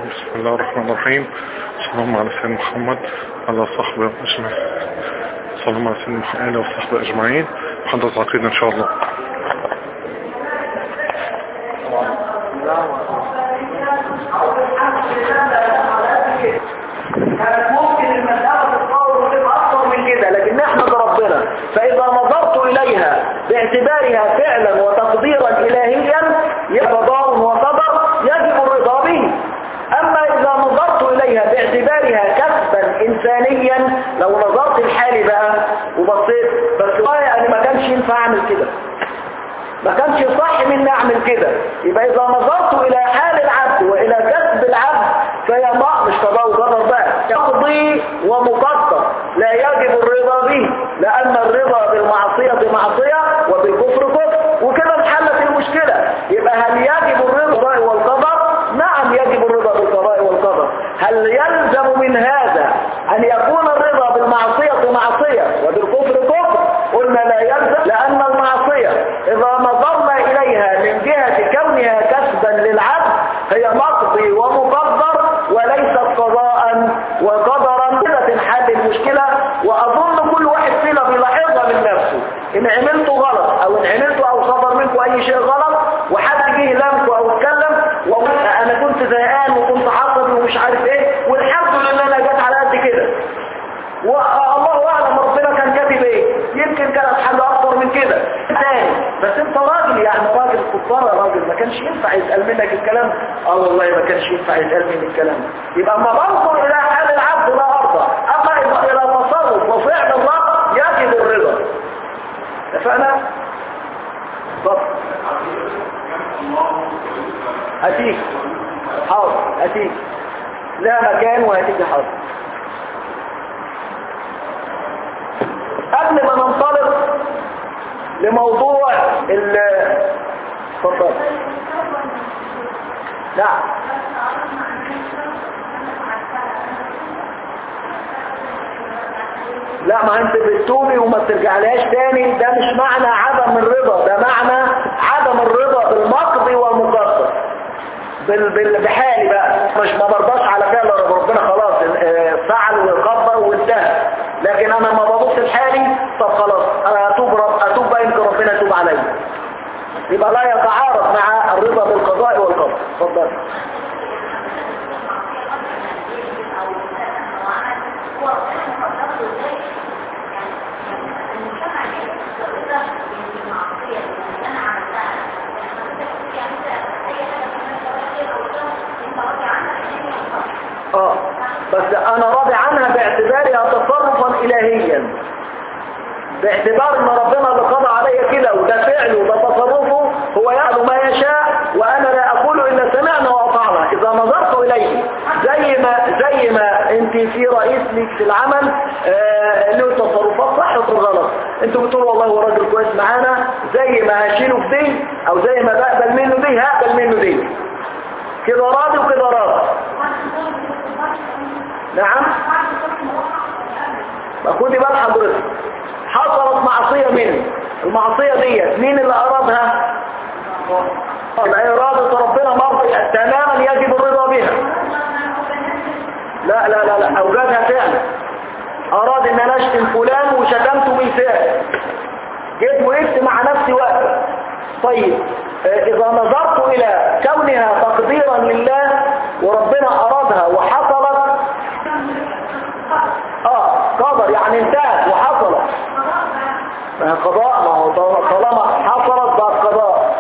بسم الله الرحمن الرحيم صلى الله على سيدنا محمد على صحبه أجمعين صلى الله على سيدنا محمد وصحبه أجمعين محدث عقيدة إن شاء الله كانت ممكن المسألة تتطور وتبقى أكثر من كده لكن نحمد ربنا فإذا نظرت إليها باعتبارها فعلا وتقديرا إلهيا قضاء وقدر يجب الرضا به أما إذا نظرت إليها باعتبارها كسبا إنسانيا لو نظرت الحالي بقى وبصيت بس والله أنا ما كانش ينفع أعمل كده ما كانش صح مني أعمل كده يبقى إذا نظرت إلى حال العبد وإلى كسب العبد فهي ما مش قضاء وقدر بقى يقضي ومقدر لا يجب الرضا به لأن الرضا بالمعصية معصية وبالكفر كفر وكده انحلت المشكلة يبقى هل يجب الرضا والقدر نعم يجب الرضا بالقضاء والقدر هل يلزم من هذا أن يكون الرضا بالمعصية معصية وبالكفر كفر قلنا لا يلزم لأن المعصية إذا نظرنا إليها من جهة كونها كسبا للعبد هي مقضي ومقدر وليست قضاء وقدرا كده تنحل المشكلة وأظن كل واحد فينا بيلاحظها من نفسه إن عملته غلط أو إن عملته أو صدر منكم أي شيء غلط وحد جه لمكم أو اتكلم وقلت أنا كنت زهقان وكنت عصبي ومش عارف إيه والحمد لله أنا جت على قد كده والله أعلم ربنا كان كاتب إيه يمكن كانت حاجة أكتر من كده تاني بس أنت راجل يعني راجل كفار راجل ما كانش ينفع يتقال منك الكلام اه والله ما كانش ينفع يتقال مني الكلام يبقى ما بنظر إلى حال العبد لا أرضى أما إذا إلى تصرف وفعل الله يجب الرضا اتفقنا؟ اتفضل هتيجي حاضر هتيجي لا مكان وهتيجي حاضر قبل ما ننطلق لموضوع ال اتفضل نعم لا ما انت بتتوبي وما بترجعلهاش تاني ده مش معنى عدم الرضا ده معنى عدم الرضا بالمقضي والمقدر بال بال بحالي بقى مش ما برضاش على فعل ربنا خلاص اه، فعل وقدر وانتهى لكن انا ما ببص لحالي طب خلاص انا اتوب رب اتوب بقى يمكن ربنا يتوب عليا يبقى لا يتعارض مع الرضا بالقضاء والقدر اتفضل اه بس انا راضي عنها باعتبارها تصرفا الهيا باعتبار ان ربنا اللي قضى عليا كده وده فعله وده تصرفه هو يعلم ما يشاء وانا لا اقول الا سمعنا واطعنا اذا نظرت اليه زي ما زي ما انت في رئيس ليك في العمل آه له تصرفات صح وغلط انتوا بتقولوا والله هو راجل كويس معانا زي ما هشيله في دي او زي ما بقبل منه دي هقبل منه دي كده راضي وكده راضي نعم خدي بال حضرتك حصلت معصية مني المعصية ديت مين اللي أرادها يبقى إرادة ربنا مرضي تماما يجب الرضا بها لا لا لا لا أوجدها فعلا أراد إن أنا أشتم فلان وشتمته بالفعل جيت وقفت مع نفسي وقت طيب آه، إذا نظرت إلى كونها تقديرا لله وربنا أرادها وحصلت اه قدر يعني انتهت وحصلت ما هي قضاء ما هو طالما حصلت بقى قضاء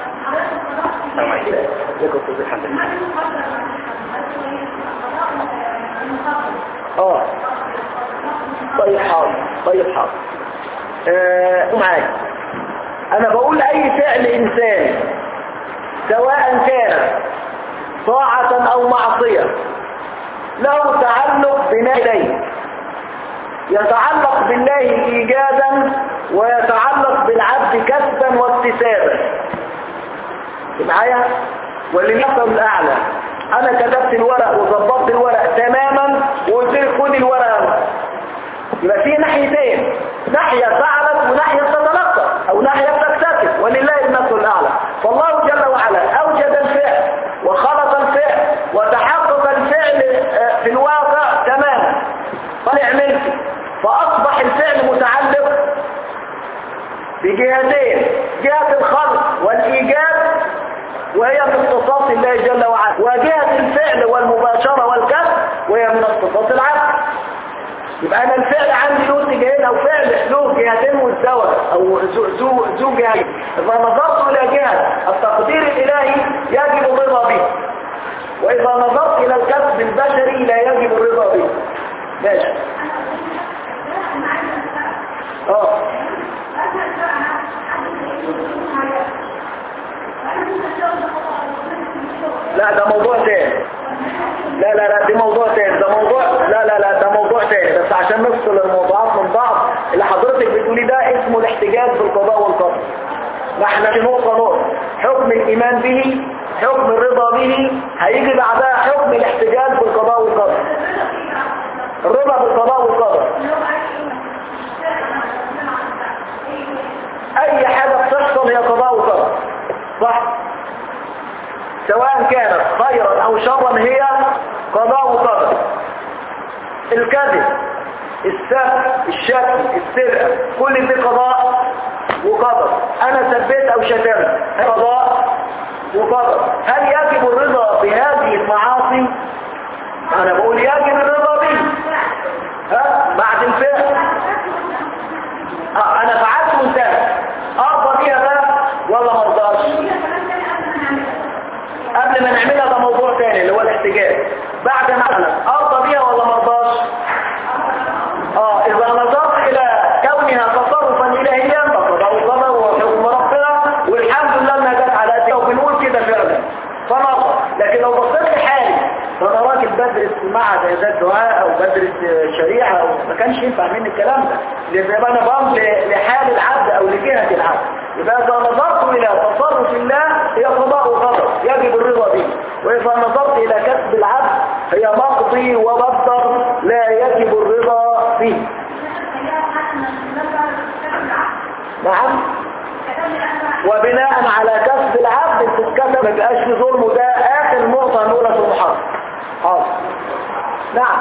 اه طيب حاضر طيب حاضر آه معاك انا بقول اي فعل انساني سواء كان طاعة او معصية له تعلق بما إليه يتعلق بالله إيجادا ويتعلق بالعبد كسبا واكتسابا معايا وللمثل الأعلى أنا كتبت الورق وظبطت الورق تماما وقلت لك خد الورق يبقى في ناحيتين ناحية فعلت وناحية تتلقى أو ناحية تكتسب ولله المثل الأعلى فالله جل وعلا أوجد الفعل وخلق الفعل وتحقق بجهتين جهة الخلق والإيجاد وهي من اختصاص الله جل وعلا وجهة الفعل والمباشرة والكسب وهي من اختصاص العبد يبقى انا الفعل عندي له اتجاهين او فعل له جهتين مزدوجة او ذو ذو ذو جهتين اذا نظرت الى جهة التقدير الالهي يجب الرضا به واذا نظرت الى الكسب البشري لا يجب الرضا به ماشي اه لا ده موضوع تاني لا لا لا دي موضوع تاني ده موضوع لا لا لا ده موضوع تاني بس عشان نفصل الموضوعات من بعض اللي حضرتك بتقولي ده اسمه الاحتجاج بالقضاء والقدر ما احنا في نقطة نقطة حكم الإيمان به حكم الرضا به هيجي بعدها حكم الاحتجاج بالقضاء والقدر الرضا بالقضاء والقدر أي حاجة بتحصل هي قضاء وقدر صح سواء كانت خيرا أو شرا هي قضاء وقدر الكذب السب الشتم السرقة كل دي قضاء وقدر أنا سبيت أو شتمت قضاء وقدر هل يجب الرضا بهذه المعاصي أنا بقول يجب الرضا به ها بعد الفعل آه أنا فعلت وانتهى أرضى بيها بقى ولا مرضاش قبل ما نعملها ده موضوع تاني اللي هو الاحتجاج بعد ما اعملها ارضى بيها ولا مرضاش اه اذا نظرت الى كونها تصرفا الهيا فقضاء القدر وحكم ربنا والحمد لله انها جت على دي وبنقول كده فعلا فنظر لكن لو بصيت لحالي فانا راجل بدرس معهد اعداد دعاء او بدرس شريعه او ما كانش ينفع مني الكلام ده لان انا بنظر لحال العبد او لجهه العبد يبقى اذا نظرت الى تصرف الله هي قضاء وقدر يجب الرضا به واذا نظرت الى كسب العبد هي مقضي ومقدر لا يجب الرضا به نعم وبناء على كسب العبد بتتكتب ما يبقاش في ظلم وده اخر نقطه هنقولها في المحاضره حاضر نعم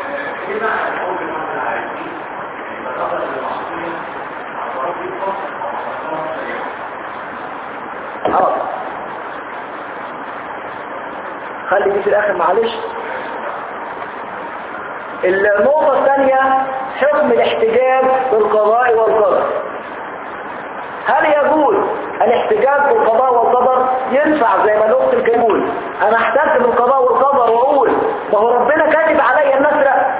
حاضر خلي دي في الاخر معلش النقطة الثانية حكم الاحتجاج بالقضاء والقدر هل يجوز الاحتجاج بالقضاء والقدر ينفع زي ما الاخت الكريم انا احتج بالقضاء والقدر واقول ما هو ربنا كاتب عليا ان اسرق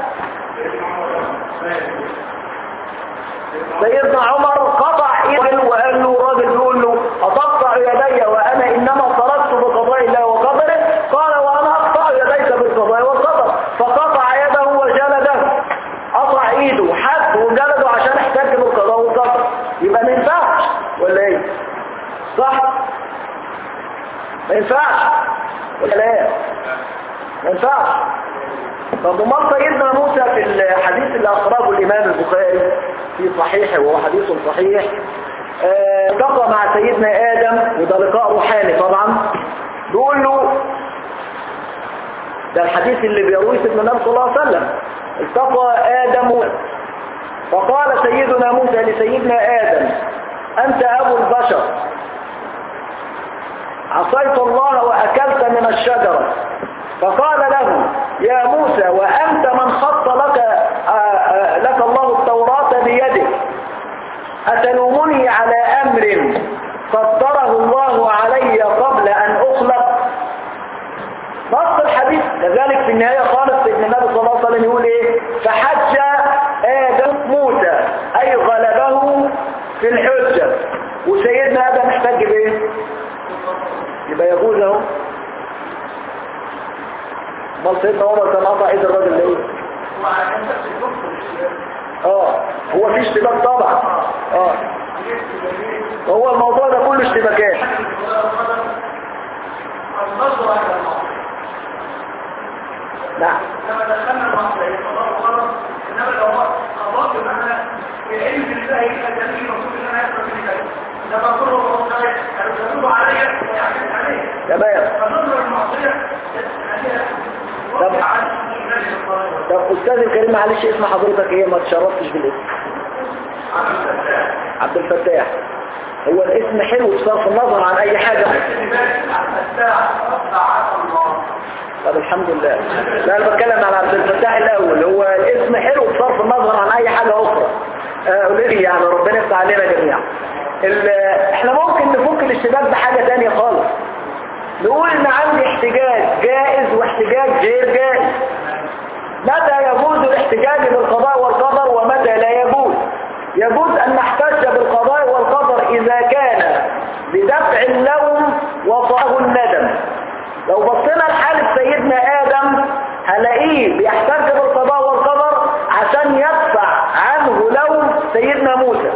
سيدنا عمر قطع ايده وقال له راجل بيقول له اتقطع يدي وانا انما تركت بقضاء الله وقدره قال وانا اقطع يديك بالقضاء والقدر فقطع يده وجلده قطع ايده حد وجلده عشان احتج بالقضاء والقدر يبقى ما ينفعش ولا ايه صح ما ينفعش ولا لا ما ينفعش طب امال سيدنا موسى في الحديث اللي اخرجه الامام البخاري في صحيحه وهو حديث صحيح التقى مع سيدنا ادم وده لقاء روحاني طبعا بيقول له ده الحديث اللي بيرويه سيدنا النبي صلى الله عليه وسلم التقى ادم فقال سيدنا موسى لسيدنا ادم انت ابو البشر عصيت الله واكلت من الشجره فقال له يا موسى وأنت من خط لك آآ آآ لك الله التوراة بيدك أتلومني على أمر قدره الله علي قبل أن أخلق نص الحديث كذلك في النهاية خالص ابن النبي صلى الله عليه وسلم يقول ايه فحج آدم موسى أي غلبه في الحجة وسيدنا آدم احتج بايه يبقى يجوز اهو امال سيدنا عمر كان قطع ايد الراجل ده ايه اه هو في اشتباك طبعا اه هو الموضوع ده كله اشتباكات نعم لما دخلنا المصري فضاء ورا انما لو خلاص يبقى احنا العلم بالله يبقى جميل رسول الله يقرا في كده لما كله والله كانوا بيقولوا عليا ويعمل عليه تمام فنظر المعصيه طب طب استاذ الكريم معلش اسم حضرتك ايه ما تشرفتش بالاسم عبد الفتاح هو الاسم حلو بصرف النظر عن اي حاجة طب الحمد لله لا انا بتكلم عن عبد الفتاح الاول هو الاسم حلو بصرف النظر عن اي حاجة اخرى آه، قولي لي يعني ربنا يفتح علينا جميعا ال- احنا ممكن نفك الاشتباك بحاجة تانية خالص نقول ان عندي احتجاج جائز واحتجاج غير جائز متى يجوز الاحتجاج بالقضاء والقدر ومتى لا يجوز يجوز ان نحتج بالقضاء والقدر اذا كان بدفع اللوم وصاه الندم لو بصينا لحالة سيدنا ادم هلاقيه بيحتج بالقضاء والقدر عشان يدفع عنه لوم سيدنا موسى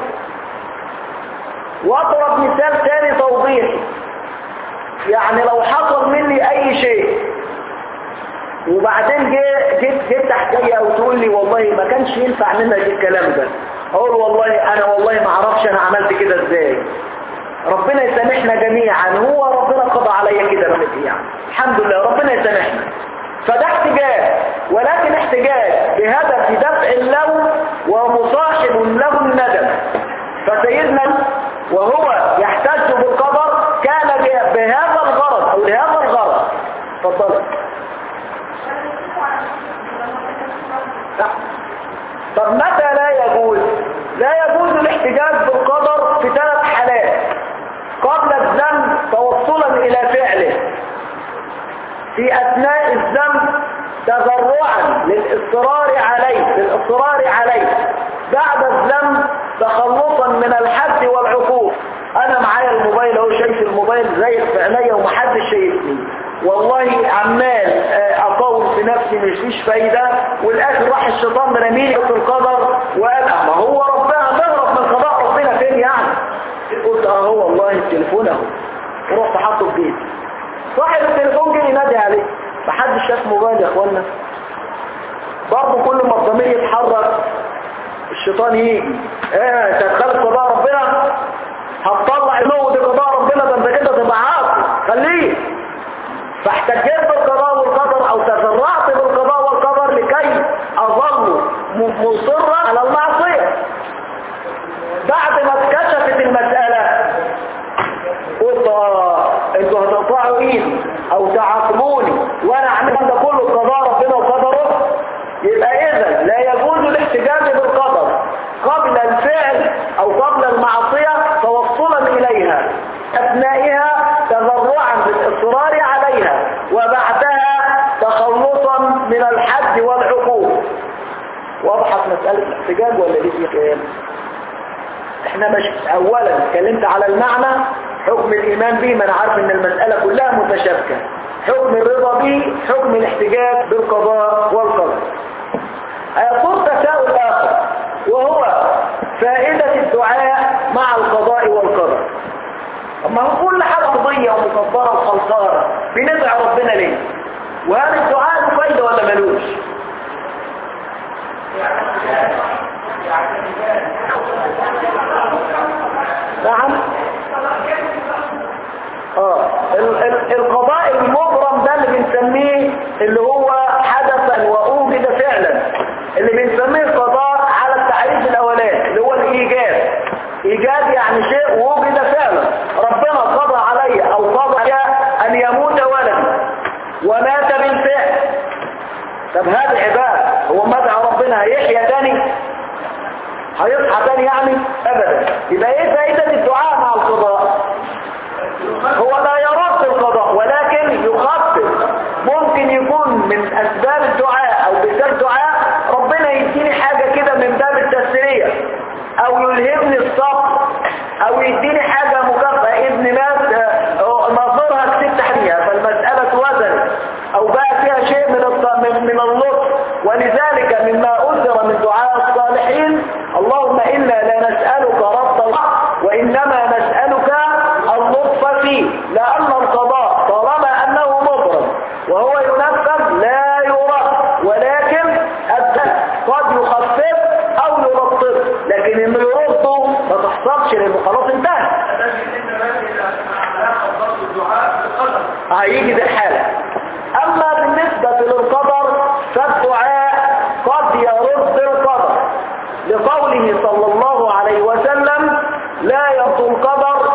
واضرب مثال ثاني توضيحي يعني لو حصل مني اي شيء وبعدين جه- جيت جيت تحتاجي او تقول لي والله ما كانش ينفع منك الكلام ده اقول والله انا والله ما اعرفش انا عملت كده ازاي ربنا يسامحنا جميعا هو ربنا قضى عليا كده بس يعني الحمد لله ربنا يسامحنا فده احتجاج ولكن احتجاج بهدف دفع اللوم ومصاحب له الندم فسيدنا وهو يحتج بالقدر كان به- بهذا الغرض او لهذا الغرض تفضل لا. طب متى لا يجوز لا يجوز الاحتجاج بالقدر في ثلاث حالات قبل الذنب توصلا الى فعله في اثناء الذنب تضرعا للاصرار عليه للاصرار عليه بعد الذنب تخلصا من الحد والعقوق انا معايا الموبايل اهو شايف الموبايل زي في عينيا ومحدش شايفني والله عمال آه، اقول في نفسي مش فيش فايده والاخر راح الشيطان مرميني في القدر وقال ما هو ربنا تهرب من قضاء ربنا فين يعني قلت اه هو والله التليفون اهو ورحت حاطه في جيبي صاحب التليفون جه ينادي عليه محدش شاف موبايل يا اخوانا برضه كل ما الضمير يتحرك الشيطان يجي ايه انت هتخالف قضاء ربنا هتطلع له دي قضاء ربنا ده انت كده تبقى عاصي خليه فاحتجيت بالقضاء والقدر او تسرعت بالقضاء والقدر لكي اظل م- مصرا على المعصيه بعد ما اتكشفت المساله قلت اه انتوا هتقطعوا ايدي او تعاقبوني وانا اعمل ده كله قضاء ربنا وقدره يبقى اذا لا يجوز الاحتجاج بالقدر قبل الفعل او قبل المعصية توصلا اليها اثنائها تضرعا بالاصرار عليها وبعدها تخلصا من الحد والعقوق وضحت مسألة الاحتجاج ولا دي في خيال احنا مش اولا اتكلمت على المعنى حكم الايمان به ما انا عارف ان المسألة كلها متشابكة حكم الرضا به حكم الاحتجاج بالقضاء والقدر هيصور تساؤل اخر وهو فائدة الدعاء مع القضاء والقدر اما هو كل حاجة قضية ومكبرة وخلصارة بندعي ربنا ليه وهل الدعاء له فايدة ولا ملوش نعم اه ال- ال- القضاء المبرم ده اللي بنسميه اللي هو حدثا واوجد فعلا اللي بنسميه القضاء على التعريف الاولاني اللي هو الايجاد ايجاد يعني شيء وجد فعلا ربنا قضى علي او قضى علي ان يموت ولدي ومات بالفعل طب هذا عباد هو مدعى ربنا هيحيا تاني هيصحى تاني يعني ابدا يبقى ايه فائدة الدعاء مع القضاء هو لا يرد القضاء ولكن يخفف ممكن يكون من اسباب الدعاء او بسبب الدعاء ربنا يديني حاجة كده من باب التسرية او يلهمني الصبر او يديني حاجة مكافأة ابن مات آه، ناظرها كتبت عليها فالمسألة وزنت او بقى فيها شيء من الط- من من اللطف ولذلك مما أثر من دعاء الصالحين اللهم إنا لا نسألك رد الحق وإنما نسألك اللطف فيه لأن القضاء طالما أنه مبرم وهو ينفذ لا يرد ولكن الدم قد يخفف أو يلطف لكن إنه يرده ما تحصلش لأنه خلاص انتهى هيجي دي الحالة أما بالنسبة للقدر فالدعاء قد يرد القدر لقوله صلى الله عليه وسلم لا يرد القدر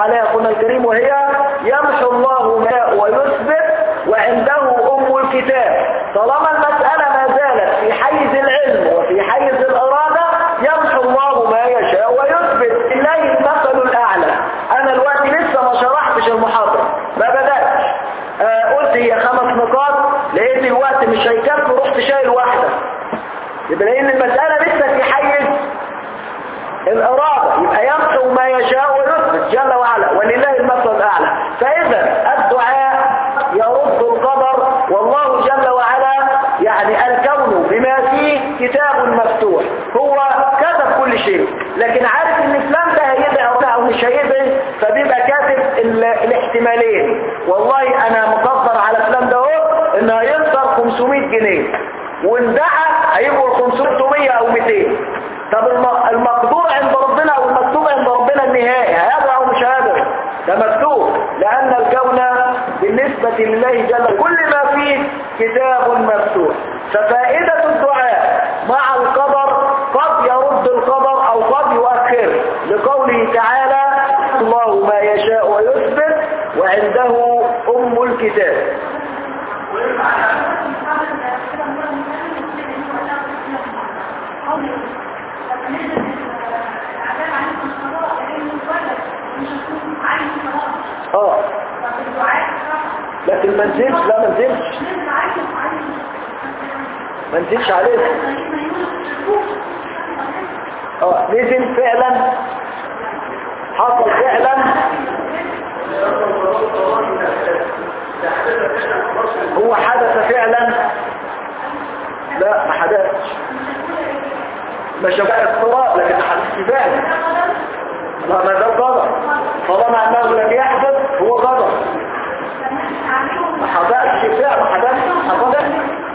عليها أخونا الكريم وهي يمحو الله ما ويثبت وعنده أم الكتاب طالما المسألة ما زالت في حيز العلم وفي حيز الإرادة يمحو الله ما يشاء ويثبت لله المثل الأعلى أنا الوقت لسه ما شرحتش المحاضرة ما بدأتش آه قلت هي خمس نقاط لقيت الوقت مش هيكفي رحت شايل واحدة يبقى لأن المسألة لسه في حيز الإرادة يبقى يمحو ما يشاء ويثبت جل وعلا ولله المثل الأعلى فإذا الدعاء يرد القدر والله جل وعلا يعني الكون بما فيه كتاب مفتوح هو كتب كل شيء لكن عارف ان فلان ده هيدعي ربنا او مش هيدعي فبيبقى كاتب ال- الاحتمالين والله انا مقدر على فلان ده اهو انه هيخسر 500 جنيه وان دعا هيبقوا 500 او 200 طب الم- المقدور عند ربنا او المكتوب عند ربنا النهائي هيدعى او مش هيدعى ده مكتوب لان الكون بالنسبة لله جل كل ما فيه كتاب مفتوح ففائدة الدعاء مع القدر قد يرد القدر او قد يؤخر لقوله تعالى الله ما يشاء ويثبت وعنده ام الكتاب اه لكن ما نزلش لا ما نزلش ما نزلش عليه اه نزل فعلا حصل فعلا هو حدث فعلا لا ما حدثش ما شبه اضطراب لكن حدث فعلا لا ما ده قدر طالما انه لم يحدث هو قدر ما حدثش فعلا ما حدثش ما حدثش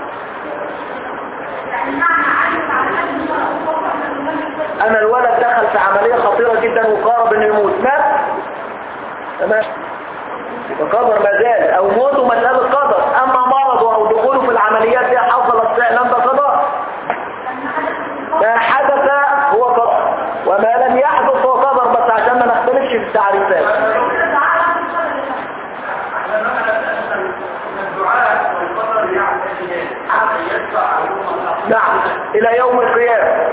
انا الولد دخل في عملية خطيرة جدا وقارب انه يموت مات تمام يبقى قدر ما زال او موته مسألة قدر اما مرضه او دخوله في العمليات دي حصلت فعلا ده قدر ما حدث هو قدر وما لم يحدث هو قدر بس عشان ما نختلفش في التعريفات نعم الى يوم القيامة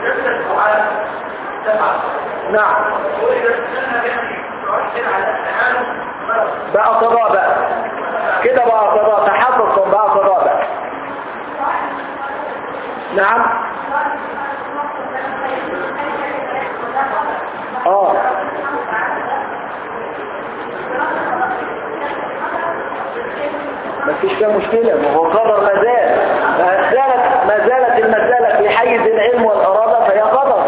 نعم بقى قضاء بقى كده بقى قضاء تحقق بقى قضاء بقى نعم اه مفيش فيها مشكلة ما هو قدر ما زال ما زالت ما زالت المسألة في حيز العلم والإرادة فهي قدر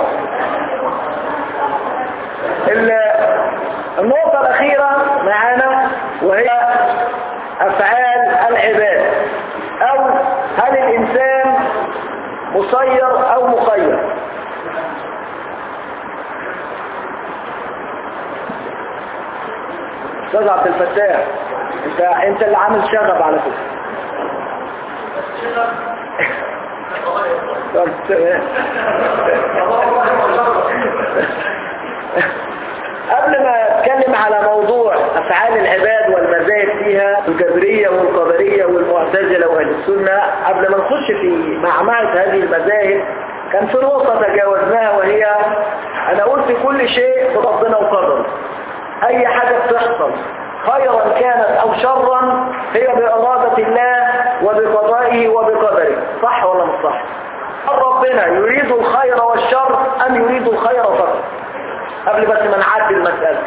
ال- النقطة الأخيرة معانا وهي أفعال العباد أو هل الإنسان مسير أو مخير أستاذ عبد الفتاح انت انت اللي عامل شغب على فكرة طب تمام قبل ما اتكلم على موضوع افعال العباد والمزايد فيها الجبرية والقدرية والمعتزلة واهل السنة قبل ما نخش في معمعة هذه المذاهب كان في نقطة تجاوزناها وهي انا قلت كل شيء بربنا وقدره اي حاجة بتحصل خيرا كانت او شرا هي بارادة الله وبقضائه وبقدره صح ولا مش صح ربنا يريد الخير والشر ام يريد الخير فقط قبل بس ما نعدي المسألة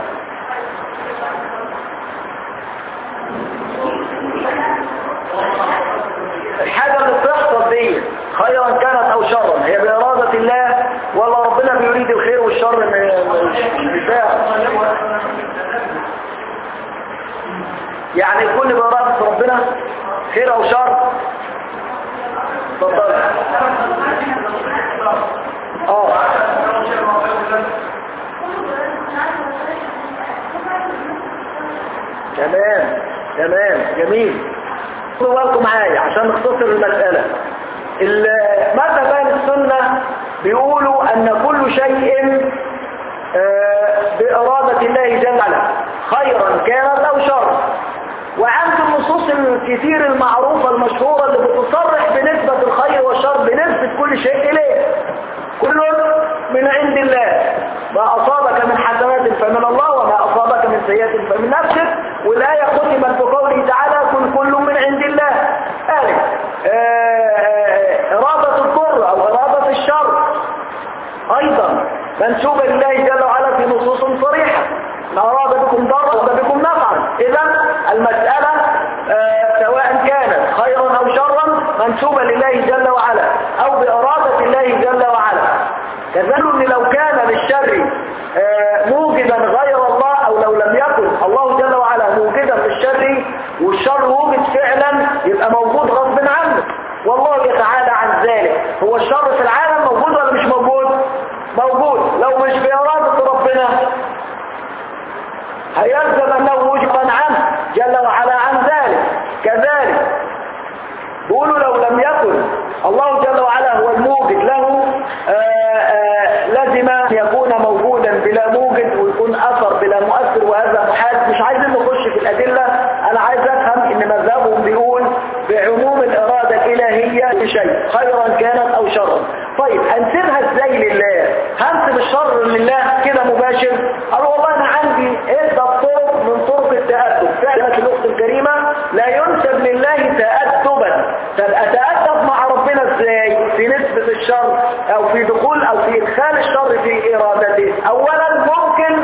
الحاجة اللي بتحصل دي خيرا كانت او شرا هي بإرادة الله ولا ربنا بيريد الخير والشر بتاعه يعني يكون بإرادة ربنا خير او شر اتفضل اه تمام تمام جميل خدوا بالكم معايا عشان نختصر المسألة ال- مذهب اهل السنة بيقولوا ان كل شيء آه، بإرادة الله جل وعلا خيرا كانت أو شرا وعند النصوص الكثير المعروفة المشهورة اللي بتصرح بنسبة الخير والشر بنسبة كل شيء إليه كل من عند الله ما أصابك من حسنات فمن الله وما أصابك من سيئات فمن نفسك والآية ختمت بقوله تعالى كل كل من عند الله آلف إرادة الضر أو إرادة الشر أيضا منسوبة لله جل وعلا في نصوص صريحة ما أراد بكم ضرا أراد بكم نفعا إذا المسألة آه سواء كانت خيرا أو شرا منسوبة لله جل وعلا أو بإرادة الله جل وعلا كذلك لو كان للشر آه موجدا غير الله أو لو لم يكن الله جل وعلا موجدا للشر والشر وجد فعلا يبقى موجود غصب عنه والله يتعالى عن ذلك هو الشر في العالم موجود ولا مش موجود موجود لو مش بإرادة ربنا هيلزم أنه وجبا عنه جل وعلا عن ذلك كذلك بيقولوا لو لم يكن الله جل وعلا هو الموجد له آآ آآ لازم أن يكون موجودا بلا موجد ويكون أثر بلا مؤثر وهذا محال مش عايزين نخش في الأدلة أنا عايز أفهم إن مذهبهم بيقول بعموم الإرادة الإلهية لشيء خيرا كانت أو شرا طيب هنسيبها ازاي لله هنسيب الشر لله كده مباشر قالوا والله أنا عندي عدة طرق من طرق التأدب فعلا الأخت الكريمة لا ينسب لله تأدبا فالأتأدب مع ربنا ازاي في نسبة الشر أو في دخول أو في إدخال الشر في إرادته أولا ممكن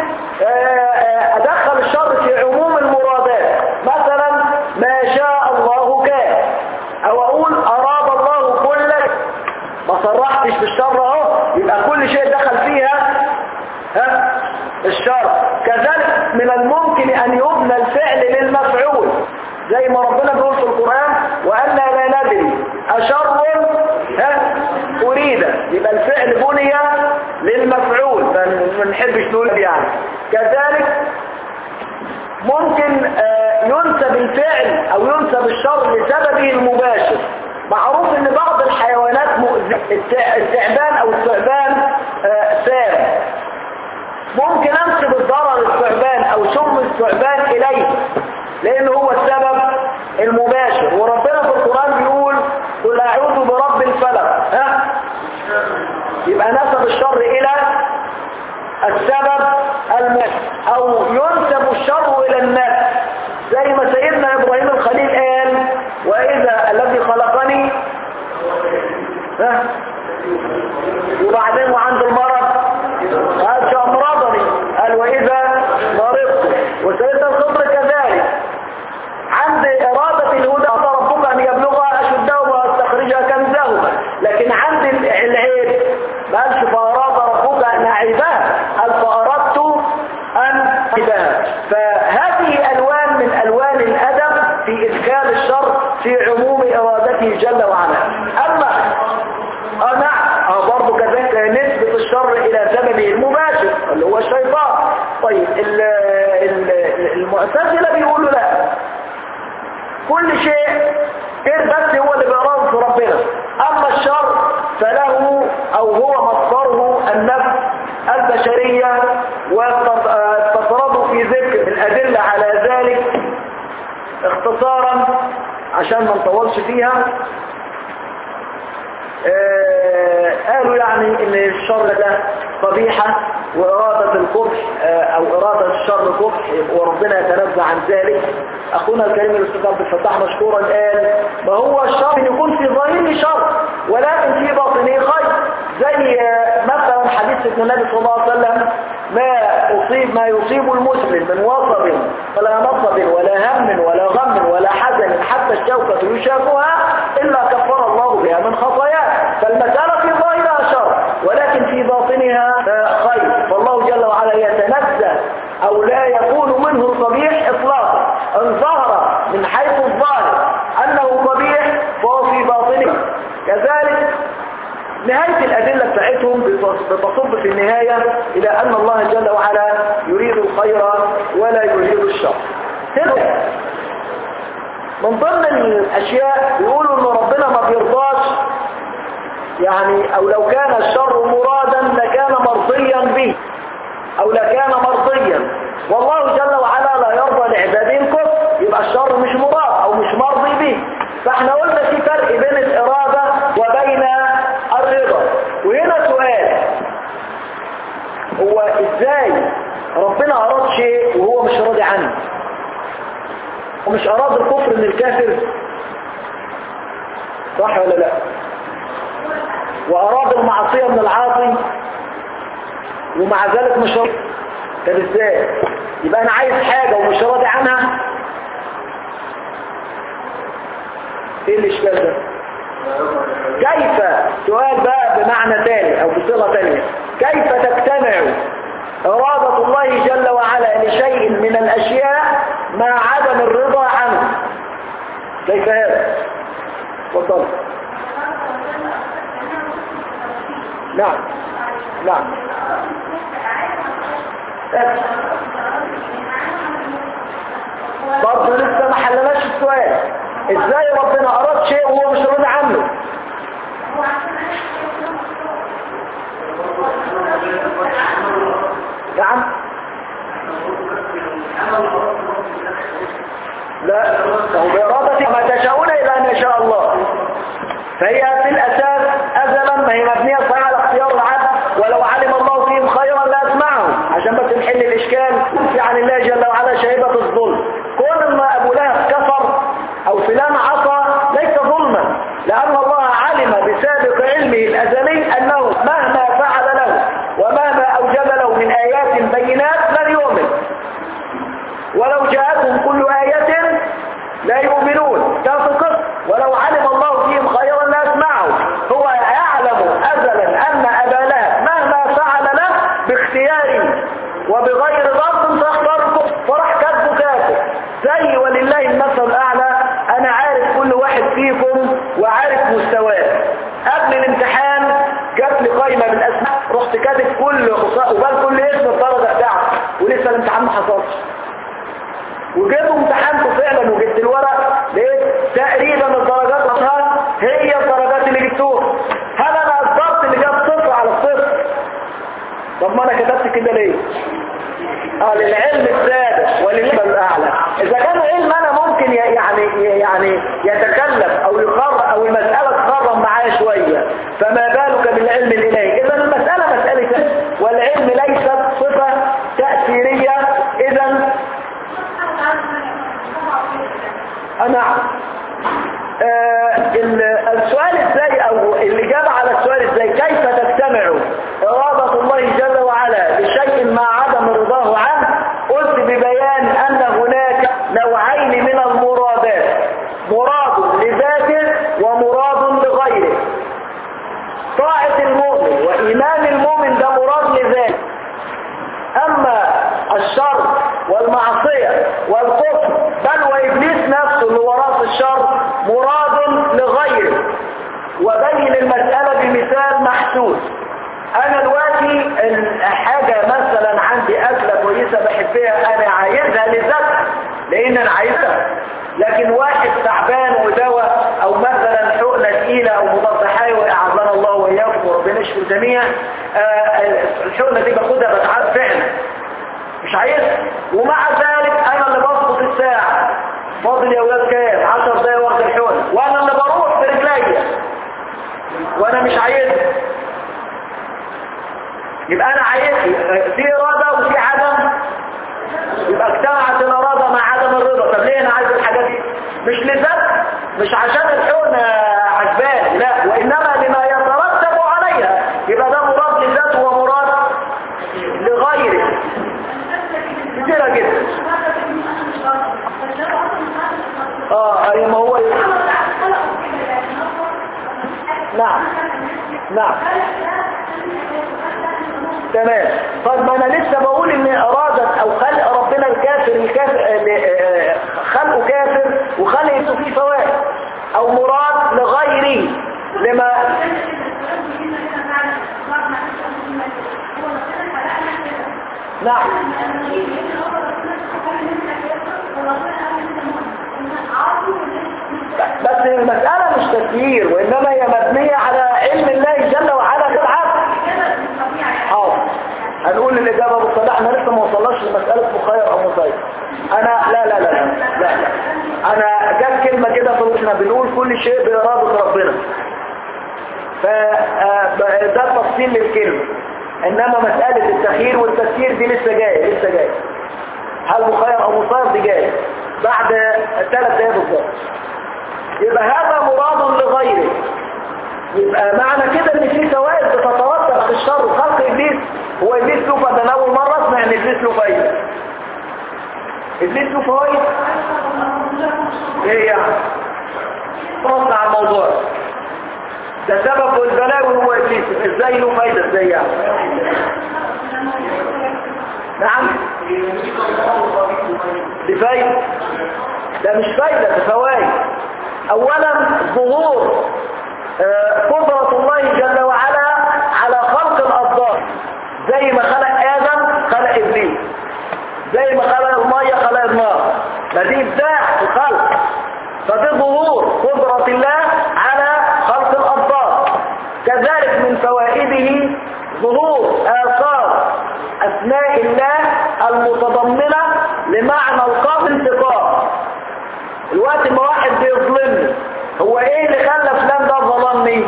أدخل الشر في عموم المرادات مثلا ما شاء الله كان أو أقول أراد الله كل ما صرحتش بالشر اهو يبقى كل شيء دخل فيها ها الشر كذلك من الممكن أن يبنى الفعل للمفعول زي ما ربنا بيقول في القرآن وأنا لا ندري أشر ها أريد يبقى الفعل بني للمفعول ما نحبش نقول يعني كذلك ممكن آه ينسب الفعل أو ينسب الشر لسببه المباشر معروف ان بعض الحيوانات مؤذية التعبان او الثعبان آه سام ممكن انسب الضرر الثعبان او سم الثعبان اليه لانه هو السبب المباشر وربنا في القرآن بيقول قل اعوذ برب الفلق ها يبقى نسب الشر الى السبب المباشر او ينسب الشر الى النفس زي ما سيدنا ابراهيم الخليل قال واذا الذي خلقني ها وبعدين وعند المرض قال امرضني قال واذا مرضت وسيدنا الخضر كذلك عند إرادة الهدى أعطى ربك أن يبلغ أشدهما ويستخرج كنزهما لكن عند العيب ما قالش فأراد ربك أن أعيبها قال فأردت أن أعيبها فهذه ألوان من ألوان الأدب في إدخال الشر في عموم إرادته جل وعلا أما آه نعم آه برضه كذلك نسبة الشر إلى سببه المباشر اللي هو الشيطان طيب ال ال المعتزلة بيقولوا لا كل شيء غير بس هو اللي بيقراه في ربنا أما الشر فله أو هو مصدره النفس البشرية واستطردوا في ذكر الأدلة على ذلك اختصارا عشان ما نطولش فيها آه قالوا يعني ان الشر ده قبيحة وإرادة القبح آه أو إرادة الشر قبح وربنا يتنزع عن ذلك أخونا الكريم الاستاذ عبد الفتاح مشكورا قال ما هو الشر يكون في ظاهره شر ولكن في باطنه خير زي آه مثلا حديث ابن النبي صلى الله عليه وسلم ما أصيب ما يصيب المسلم من وصب ولا نصب ولا هم ولا غم ولا حزن حتى الشوكة يشافها إلا كفر الله بها من خطاياه فالمسألة في ظاهرها شر ولكن في باطنها خير فالله جل وعلا يتنزه أو لا يكون منه القبيح إطلاقا إن ظهر من حيث الظاهر أنه قبيح فهو في باطنه كذلك نهاية الأدلة بتاعتهم بتصب في النهاية إلى أن الله جل وعلا يريد الخير ولا يريد الشر من ضمن الأشياء يقولوا أن ربنا ما بيرضاش يعني أو لو كان الشر مرادا لكان مرضيا به او لكان مرضيا والله جل وعلا لا يرضى لعباده الكفر يبقى الشر مش مضاف او مش مرضي به فاحنا قلنا في فرق بين الإرادة وبين الرضا وهنا سؤال هو ازاي ربنا أراد شيء وهو مش راضي عنه ومش أراد الكفر من الكافر صح ولا لا وأراد المعصية من العاصي ومع ذلك مش راضي طب ازاي يبقى أنا عايز حاجة ومش راضي عنها ايه الاشكال ده كيف سؤال بقى بمعنى تاني او بصيغه تانية كيف تجتمع إرادة الله جل وعلا لشيء من الأشياء مع عدم الرضا عنه كيف هذا تفضل نعم نعم برضه لسه ما حلناش السؤال ازاي ربنا اراد شيء وهو مش راضي عنه نعم لا هو بإرادة ما تشاءون إلا أن يشاء الله فهي في الأساس أزلا ما هي مبنية صحيح على اختيار العبد ولو علم الله فيهم خيرا لأسمعهم عشان بس نحل الإشكال في عن الله جل وعلا شهيبة الظلم كون ما أبو لهب كفر أو فلان عصى ليس ظلما لأن الله علم بسابق علمه الأزلي أنه مهما فعل له ومهما أوجب له من آيات بينات لن يؤمن ولو جاءتهم كل آية لا يؤمنون ده في القصة ولو علم الله فيهم خيرا لأسمعه هو يعلم أزلا أن أبا لهب مهما فعل له باختياره وبغير ضغط فاختار فرح كذبه كافر زي ولله المثل الأعلى أنا عارف كل واحد فيكم وعارف مستواه قبل الامتحان جات لي قائمة بالأسماء رحت كاتب كل وبال كل اسم الدرجة بتاعته ولسه الامتحان ما حصلش وجيت امتحنته فعلا وجبت الورق لقيت تقريبا الدرجات اصلا هي الدرجات اللي جبتوها هل انا اصدرت اللي جاب صفر على الصفر طب ما انا كتبت كده ليه اه للعلم السادس وللعلم الاعلى اذا كان علم انا ممكن يعني يعني يتكلم او يقرر او المساله تقرب معايا شويه فما بالك بالعلم الالهي اذا المساله مساله والعلم ليست صفه تاثيريه اذا نعم آه السؤال ازاي او الاجابه على السؤال ازاي كيف تجتمع اراده الله جل وعلا لشيء مع عدم رضاه عنه قلت ببيان ان هناك نوعين من المرادات مراد لذاته ومراد لغيره طاعه المؤمن وايمان المؤمن ده مراد لذاته اما الشر والمعصية والكفر بل وإبليس نفسه اللي وراء الشر مراد لغيره وبين المسألة بمثال محسوس أنا دلوقتي حاجة مثلا عندي أكلة كويسة بحبها أنا عايزها لذاتها لأن أنا عايزها لكن واحد تعبان ودواء أو مثلا حقنة تقيلة أو مضاد حيوي أعظنا الله وإياكم وربنا يشفي الجميع الحقنة دي باخدها بتعب فعلا مش عايزها ومع ذلك انا اللي بظبط الساعة فاضل يا ولاد كام 10 دقايق واخد الحقنة وانا اللي بروح برجليا وانا مش عايزها يبقى انا عايز في ارادة وفي عدم يبقى اجتمعت الارادة مع عدم الرضا طب ليه انا عايز الحاجات دي مش لذات مش عشان الحقنة عجباني لا وانما لما يترتب عليها يبقى ده مراد لذاته ومراد لغيره كتيرة جدا اه اي ما هو نعم نعم تمام طب ما انا لسه بقول ان ارادة او خلق ربنا الكافر الكافر خلقه كافر وخلقه فيه فوائد او مراد لغيره لما نعم بس المسألة مش تسيير وإنما هي مبنية على علم الله جل وعلا في العبد حاضر هنقول يكون الإجابة بالصلاة احنا لسه ما وصلناش لمسألة مخير أو مسير أنا لا لا لا لا لا, لا. أنا جت كلمة كده في احنا بنقول كل شيء بإرادة ربنا فده تفصيل للكلمة إنما مسألة التخيير والتسيير دي لسه جاية لسه جاية هل مخير أو مسير دي جاية بعد ثلاث دقايق بالظبط يبقى هذا مراد لغيره يبقى معنى كده ان في فوائد بتتوتر في الشر خلق ابليس هو ابليس له فده أنا اول مره اسمع ان ابليس له فايده ابليس له فوائد ايه يعني فصل على الموضوع ده سبب البلاوي هو ابليس ازاي له فايده ازاي يعني نعم دي فايده ده مش فايده ده فوائد اولا ظهور آه، قدرة الله جل وعلا على خلق الأضداد زي ما خلق آدم خلق إبليس زي ما خلق المية خلق النار ما دي إبداع في الخلق فدي ظهور قدرة الله على خلق الأضداد كذلك من فوائده ظهور آثار أسماء الله المتضمنة لمعنى القاف انتقام الوقت ما واحد بيظلمني هو ايه اللي خلى فلان ده ظلمني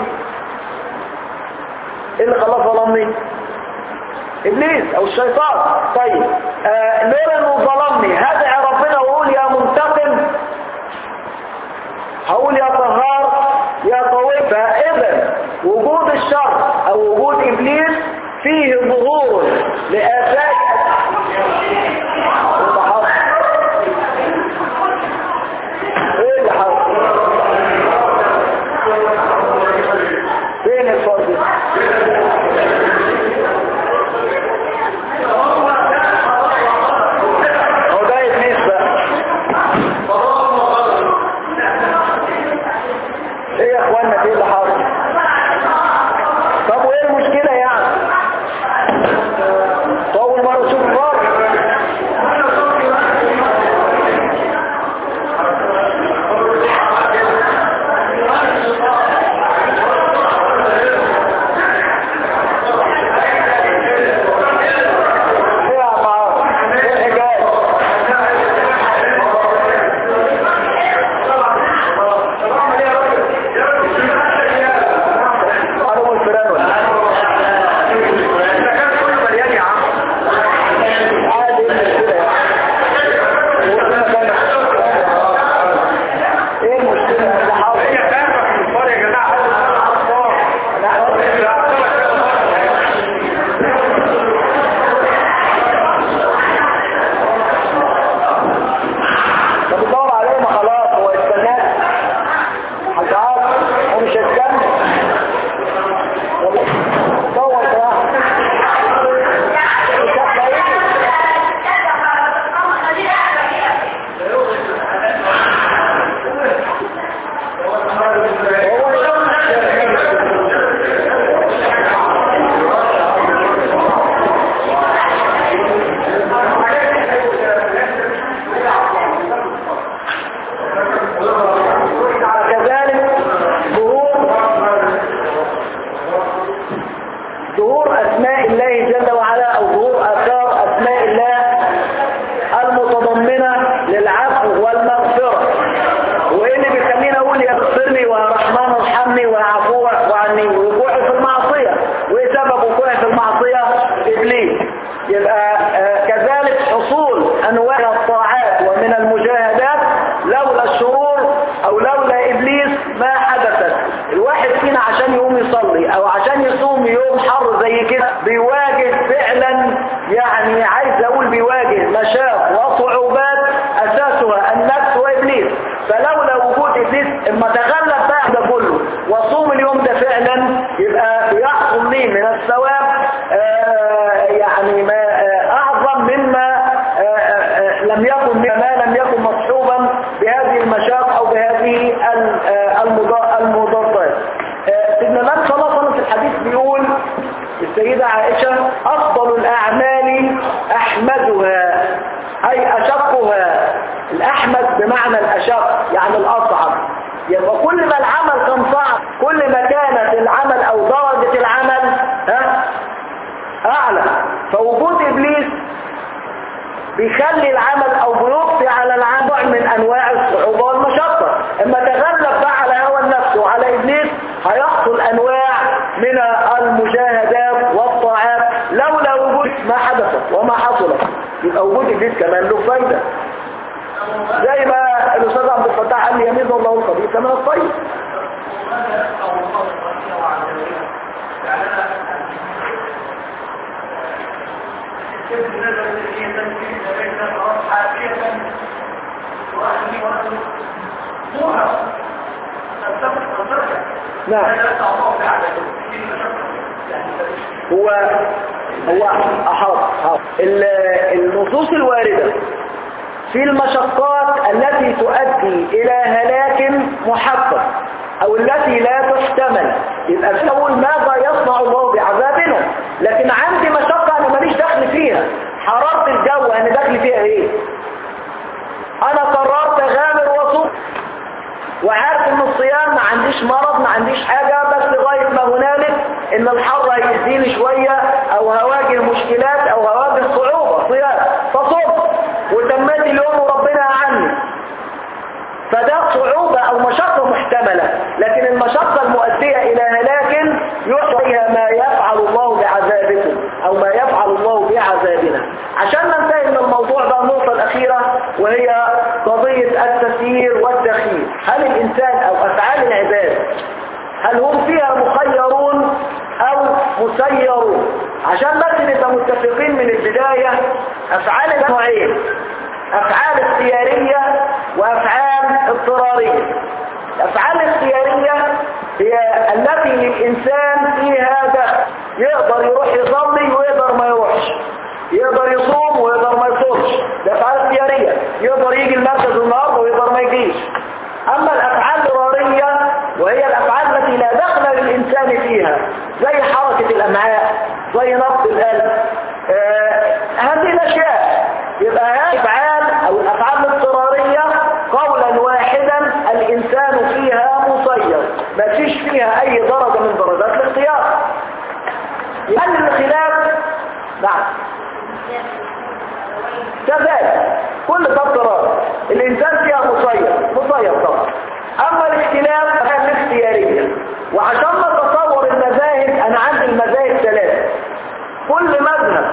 ايه اللي خلاه ظلمني ابليس او الشيطان طيب آه لولا انه ظلمني هدع ربنا واقول يا منتقم هقول يا طهار يا قوي فاذا وجود الشر او وجود ابليس فيه ظهور لآفات ايه اللي حصل فين الفرد هو ده ابليس بقى ايه يا اخوانا ايه اللي حصل طب وايه المشكلة يعني طول مرة شوف الفرد ايه يا عم عمرو؟ ايه الحكاية قالوا الفيران ولا إيه؟ عادي ايه المشكلة يعني؟ ايه المشكلة اللي حاصل؟ طب تدور عليه ما خلاص هو يستناك هتعرف هو مش هيستنى والله دور بقى مش هتلاقيه كذلك ظهور ظهور أسماء الله جل وعلا أو ظهور آثار أسماء الله المتضمنة للعفو والمغفرة وإيه اللي بيخليني أقول يا اغفر لي ويا رحمن ارحمني ويا عفو وعني وقوعي في المعصية وإيه سبب وقوعي في المعصية إبليس يبقى آه، كذلك حصول أنواع الطاعات ومن المجاهدات لولا الشرور أو لولا إبليس ما حدثت الواحد فينا عشان يقوم يصلي أو عشان يصوم يوم حر زي كده بيواجه فعلا يعني عايز أقول بيواجه مشاق وصعوبات أساسها النفس وإبليس فلولا وجود إبليس اما تغلب بقى ده كله وصوم اليوم ده فعلا يبقى بيحصل لي من الثواب آه، يعني ما آه، أعظم مما آه، آه، لم يكن ما لم يكن مصحوبا بهذه المشاق أو بهذه ال- آه، المضا- المضادات آه، سيدنا النبي صلى الله عليه وسلم في الحديث بيقول السيدة عائشة أفضل الأعمال أحمدها أي أشقها الأحمد بمعنى الأشق يعني الأصعب يبقى كل ما العمل كان صعب كل ما كانت العمل أو درجة العمل ها أعلى فوجود ابليس بيخلي العمل او بيضفي على العمل نوع من انواع الصعوبة والمشقة اما تغلب بقى على هوى النفس وعلى ابليس هيحصل انواع من المجاهدات والطاعات لولا وجود ما حدثت وما حصلت يبقى وجود ابليس كمان له فايدة زي ما الاستاذ عبد الفتاح قال لي يميز الله الخبيث من الطيب نعم هو هو حاضر حاضر ال- النصوص الواردة في المشقات التي تؤدي إلى هلاك محقق أو التي لا تحتمل يبقى في أول ماذا يصنع الله بعذابنا لكن عندي مشقة أنا ماليش دخل فيها حرارة الجو أنا دخل فيها إيه أنا قررت غامر وصوم وعارف ان الصيام ما عنديش مرض ما عنديش حاجة بس لغاية ما هنالك ان الحر هيزيني شوية او هواجه مشكلات او هواجه صعوبة صيام فصوم وتميت اليوم وربنا عني فده صعوبة او مشقة محتملة لكن المشقة المؤدية الى هلاك يحصيها ما يفعل الله بعذابكم او ما يفعل الله بعذابنا عشان ننتهي من الموضوع ده النقطة الاخيرة وهي قضية التسيير والتخيير هل الانسان او افعال العباد هل هم فيها مخيرون او مسيرون عشان بس نبقى متفقين من البداية افعال نوعين افعال اختيارية وافعال اضطرارية الافعال الاختيارية هي التي للانسان فيها دخل يقدر يروح يصلي ويقدر ما يروحش يقدر يصوم ويقدر ما يصومش ده افعال اختيارية يقدر يجي المركز النهارده ويقدر ما يجيش اما الافعال الاضطرارية وهي الافعال التي لا دخل للانسان فيها زي حركة الامعاء زي نبض القلب آه هذه الاشياء يبقى هذه افعال او الافعال الاضطرارية قولا واحدا الانسان فيها مسير ما فيش فيها اي درجة من درجات الاختيار هل الخلاف نعم كذلك كل ده اضطرار الانسان فيها مسير مسير طبعا اما الاختلاف فهي الاختيارية وعشان نتصور المذاهب انا عندي المذاهب ثلاثة كل مذهب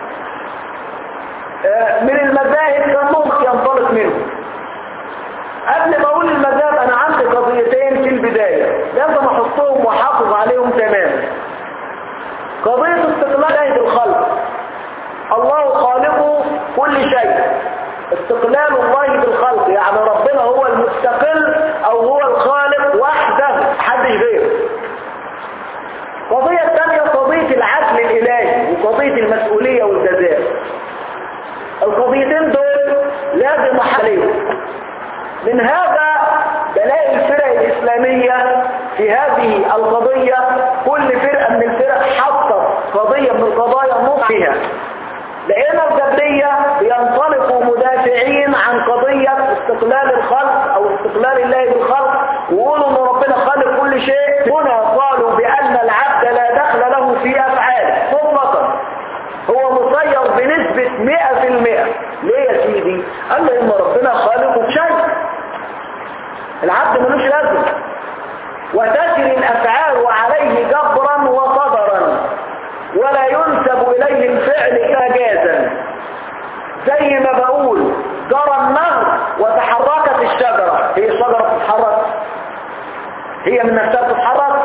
آه، من المذاهب كان ممكن ينطلق منه قبل ما اقول المذاهب انا عندي قضيتين في البداية لازم احطهم واحافظ عليهم تماما قضية استقلال ايد الخلق الله خالق كل شيء استقلال الله بالخلق يعني ربنا هو المستقل او هو الخالق وحده حدش غيره القضية الثانية قضية العدل الالهي وقضية المسؤولية والجزاء القضيتين دول لازم احليهم من هذا بلاقي الفرق الإسلامية في هذه القضية كل فرقة من الفرق حطت قضية من القضايا النص فيها لقينا الجبرية بينطلقوا مدافعين عن قضية استقلال الخلق أو استقلال الله بالخلق ويقولوا إن ربنا خالق كل شيء هنا قالوا بأن العبد لا دخل له في أفعاله مطلقا هو مسير بنسبة 100% ليه يا سيدي؟ قال له إن ربنا خالق شيء العبد ملوش لازم وتجري الأفعال عليه جبرا وقدرا ولا ينسب إليه الفعل إجازا زي ما بقول جرى النهر وتحركت الشجرة هي الشجرة تتحرك هي من نفسها تتحرك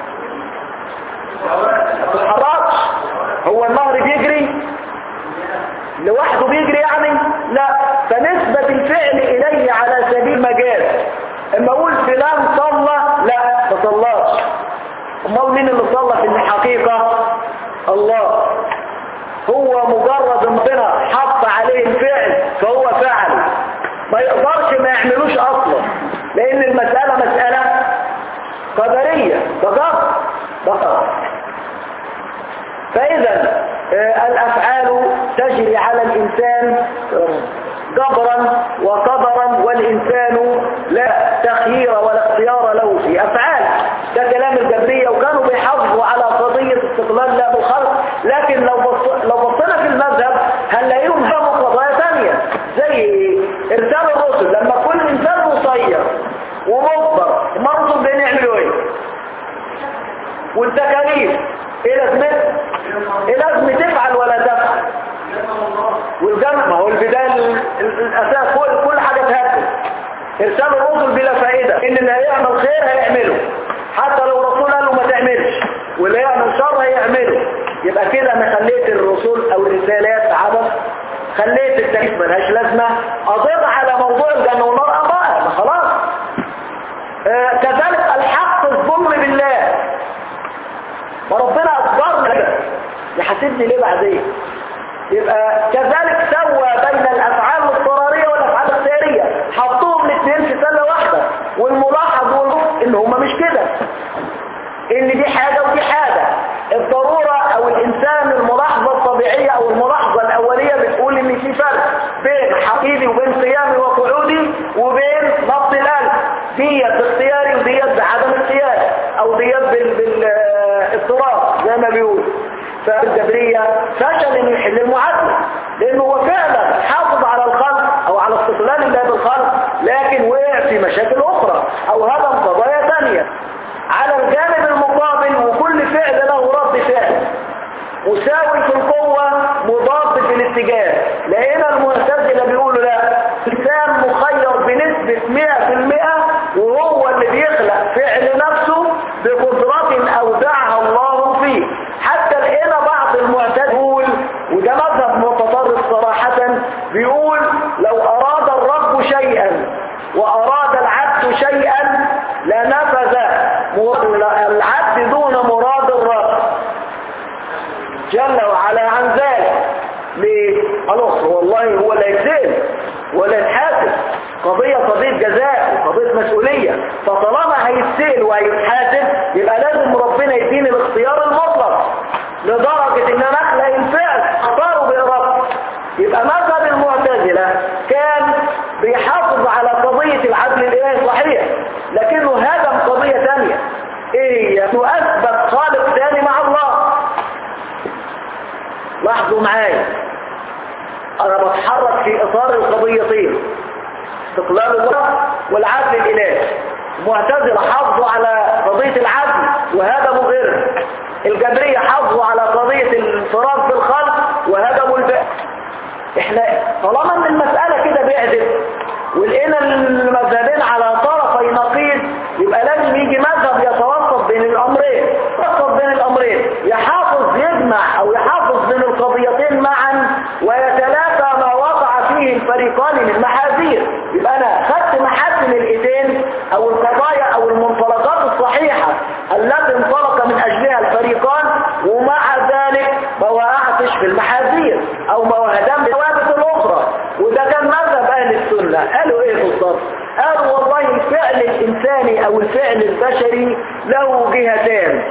تتحركش هو النهر بيجري لوحده بيجري يعني لا فنسبة الفعل إليه على سبيل مجاز اما اقول فلان صلى لا ما صلاش امال مين اللي صلى في الحقيقة الله هو مجرد ربنا حط عليه الفعل فهو فعل ما يقدرش ما يعملوش اصلا لان المسألة مسألة قدرية بقدر بقدر فاذا آه، الافعال تجري على الانسان جبرا وقدرا والإنسان لا تخيير ولا اختيار له في أفعال ده كلام الجبرية وكانوا بيحافظوا على قضية استقلال الله بالخلق لكن لو بص... لو بص المذهب هنلاقيهم هموا قضايا ثانية زي ايه ارسال الرسل لما كل انسان مسير ومجبر ما الرسل بين يعملوا ايه والتكاليف ايه لازمتها ايه لازم تفعل ولا تفعل والجمع ما هو البداية ال- ال- الاساس كل كل حاجة تهدد ارسال الرسل بلا فائدة ان اللي هيعمل خير هيعمله حتى لو رسول قال له ما تعملش واللي يعمل شر هيعمله يبقى كده انا خليت الرسول او الرسالات عبث خليت التاريخ ملهاش لازمة اضيف على موضوع الجنة والنار ابقى ما خلاص آه كذلك الحق الظلم بالله فربنا اخبرنا كده يحاسبني ليه بعدين يبقى كذلك سوى بين الافعال الاضطراريه والافعال الخيريه حطوهم الاثنين في سله واحده والملاحظ والملاحظ ان هما مش كده ان دي حاجه ودي حاجه الضروره او الانسان الملاحظه الطبيعيه او الملاحظه الاوليه بتقول ان في فرق بين حقيقي وبين قيامي وقعودي وبين نبض القلب ديت باختياري وديت بعدم اختياري او ديت بال- بالاضطراب زي ما بيقول فالجبرية فشل انه يحل المعادلة لانه هو فعلا حافظ على الخلق او على استقلال الله بالخلق لكن وقع في مشاكل اخرى او هدم قضايا ثانية على الجانب المقابل وكل فعل له رد فعل مساوي في القوة مضاد في الاتجاه لقينا المعتزلة بيقولوا لا الإنسان مخير بنسبة 100% وهو اللي بيخلق فعل نفسه بقدرة أودعها الله فيه حتى لقينا بعض المعتزلة بيقول وده مذهب متطرف صراحة بيقول لو أراد الرب شيئا وأراد العبد شيئا لنفذ العبد دون مراد الرب جل وعلا عن ذلك ليه؟ خلاص والله هو اللي يتسال ولا يتحاسب قضية قضية جزاء وقضية مسؤولية فطالما هيتسال وهيتحاسب يبقى لازم ربنا يديني الاختيار المطلق لدرجة ان انا اخلق الفعل اختاره بإرادتي يبقى مذهب المعتزلة كان بيحافظ على قضية العدل الإلهي صحيح لكنه هدم قضية ثانية ايه هي؟ انه اثبت خالق ثاني مع الله لاحظوا معايا انا بتحرك في اطار القضيتين استقلال الله والعدل الالهي المعتزله حافظوا على قضيه العدل وهدموا غيرها الجبريه حافظوا على قضيه الانفراد بالخلق وهدموا الباقي احنا طالما ان المساله كده بعدت ولقينا المذهبين على طرفي نقيض يبقى لازم يجي مذهب يتوسط بين الامرين يتوسط بين الامرين يحافظ يجمع او يحافظ بين القضيتين معا ويتلافى ما وقع فيه الفريقان من محاذير يبقى انا خدت محاسن الايدين او القضايا او المنطلقات الصحيحة التي انطلق من اجلها الفريقان ومع ذلك ما وقعتش في المحاذير او ما وهدم بالثوابت الاخرى وده كان مذهب اهل السنة قالوا ايه بالظبط قالوا والله الفعل الانساني او الفعل البشري له جهتان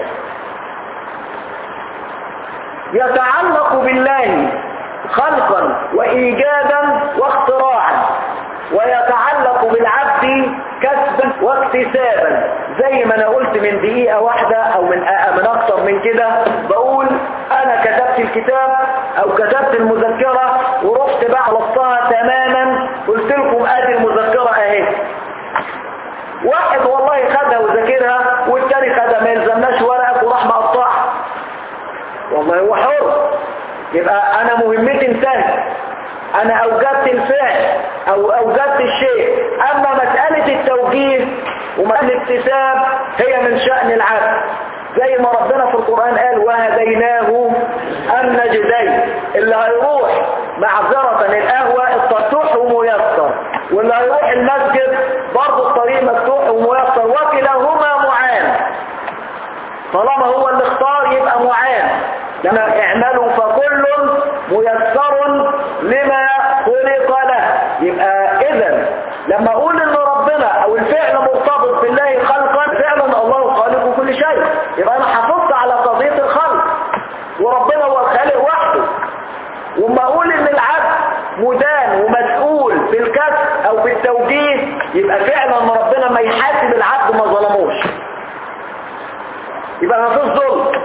يتعلق بالله خلقا وإيجادا واختراعا ويتعلق بالعبد كسبا واكتسابا زي ما انا قلت من دقيقة واحدة او من من اكتر من كده بقول انا كتبت الكتاب او كتبت المذكرة ورحت بقى خلصتها تماما قلت لكم ادي المذكرة اهي واحد والله خدها وذاكرها والتاني خدها ما يلزمناش ورقك وراح مقطعها والله هو حر يبقى انا مهمتي انتهت انا اوجدت الفعل او اوجدت الشيء اما مسألة التوجيه ومسألة الاكتساب هي من شأن العبد زي ما ربنا في القرآن قال وهديناه النجدين اللي هيروح معذرة القهوة الفتوح وميسر واللي هيروح المسجد برضه الطريق مفتوح وميسر وكلاهما معان طالما هو اللي اختار يبقى معان لما اعملوا فكل ميسر لما خلق له يبقى اذا لما اقول ان ربنا او الفعل مرتبط بالله خلقا فعلا الله خالق كل شيء يبقى انا حافظت على قضية الخلق وربنا هو الخالق وحده وما اقول ان العبد مدان ومسؤول بالكسب او بالتوجيه يبقى فعلا ربنا ما يحاسب العبد ما ظلموش يبقى ما فيش ظلم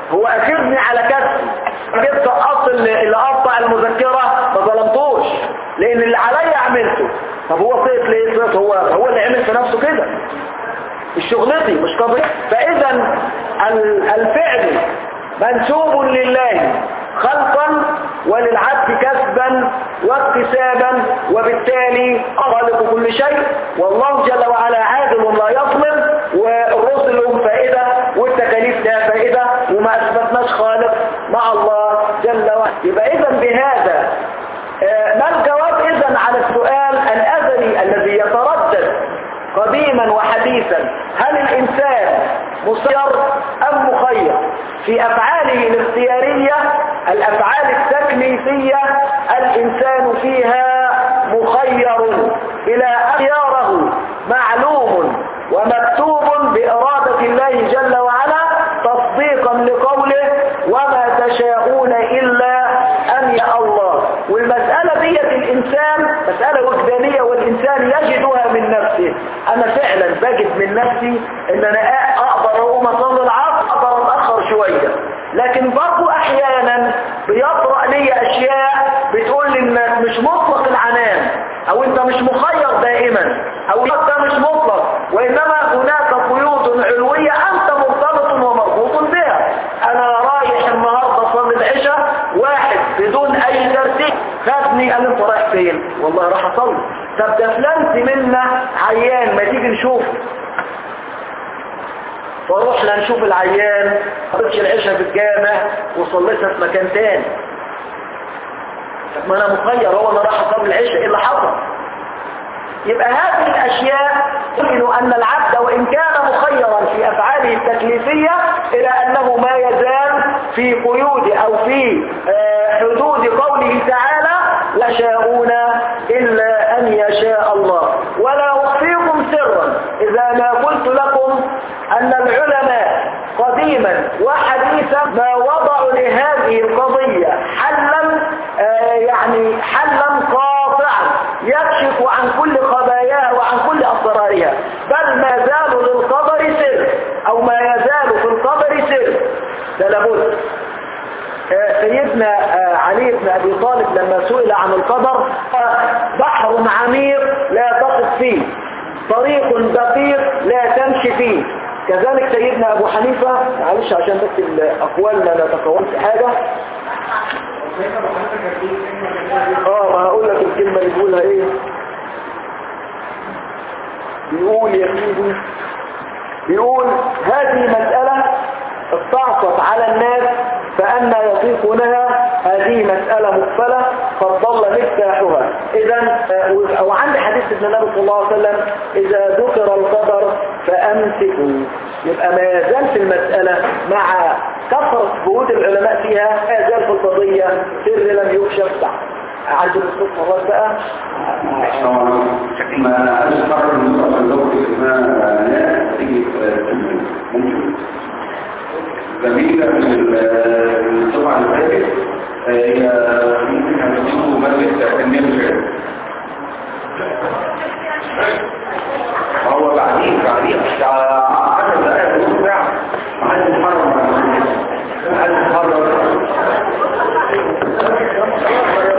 هو اخرني على كسبي جبت قط اللي اللي قطع المذكرة ما ظلمتوش لان اللي عليا عملته طب هو صيت ليه صيت هو هو اللي عمل في نفسه كده مش شغلتي مش قضية فاذا ال- الفعل منسوب لله خلقا وللعبد كسبا واكتسابا وبالتالي خالق كل شيء والله جل وعلا عادل لا يظلم والرسل لهم فائدة والتكاليف لها فائدة وما اثبتناش خالق مع الله جل وعلا يبقى اذا بهذا آه، ما الجواب اذا على السؤال الازلي الذي يتردد قديما وحديثا هل الانسان مسير ام مخير في افعاله الاختيارية الافعال التكليفية الانسان فيها مخير الى اختياره معلوم ومكتوب بارادة الله جل وعلا تصديقا لقوله وما تشاءون الا ان يا الله والمسألة ديت الانسان مسألة وجدانية والانسان يجدها من نفسه انا فعلا بجد من نفسي ان انا اقدر اقوم اصلي العصر اقدر اتأخر شوية لكن برضو احيانا بيطرأ لي اشياء بتقول لي انك مش مطلق العنان او انت مش مخير دائما او انت مش مطلق وانما هناك قيود علوية انت مرتبط ومربوط بها انا رايح النهاردة اصلي العشاء واحد بدون اي ترتيب خدني قال لي انت رايح فين والله راح اصلي طب ده فلان منا عيان ما تيجي نشوفه فروحنا نشوف العيان ما قضيتش العشاء في الجامع وصليتها في مكان تاني طب ما انا مخير هو انا راح اصلي العشاء ايه اللي حصل يبقى هذه الاشياء تبين ان العبد وان كان مخيرا في افعاله التكليفية الى انه ما يزال في قيود او في آه، حدود قوله تعالى يشاءون الا ان يشاء الله ولا اخفيكم سرا اذا ما قلت لكم ان العلماء قديما وحديثا ما وضعوا لهذه القضية حلا آه، يعني حلا قاطعا يكشف عن كل خباياها وعن كل أسرارها بل ما زال للقدر سر أو ما يزال في القدر سر ده لابد آه، سيدنا آه، علي بن أبي طالب لما سئل عن القدر آه، بحر عميق لا تقف فيه طريق دقيق لا تمشي فيه كذلك سيدنا أبو حنيفة معلش عشان بس الأقوال لا نتقول في حاجة اه ما هقول لك الكلمة اللي بيقولها ايه بيقول يا سيدي بيقول هذه مسألة استعصت على الناس فأنا يطيقونها هذه مسألة مقفلة قد ضل مفتاحها إذا أو عند حديث ابن النبي صلى الله عليه وسلم إذا ذكر القدر فأمسكوا يبقى ما يزال في المسألة مع كثرة جهود العلماء فيها ما يزال في القضية سر لم يكشف بعد عند النصوص مرات بقى ما انا عايز اقرر المصطلح اللغوي اسمها ناس تيجي ممكن زميلة من الطبعة اللي فاتت هي ممكن هتجيبوا مادة تنمية بشكل هو بعدين بعدين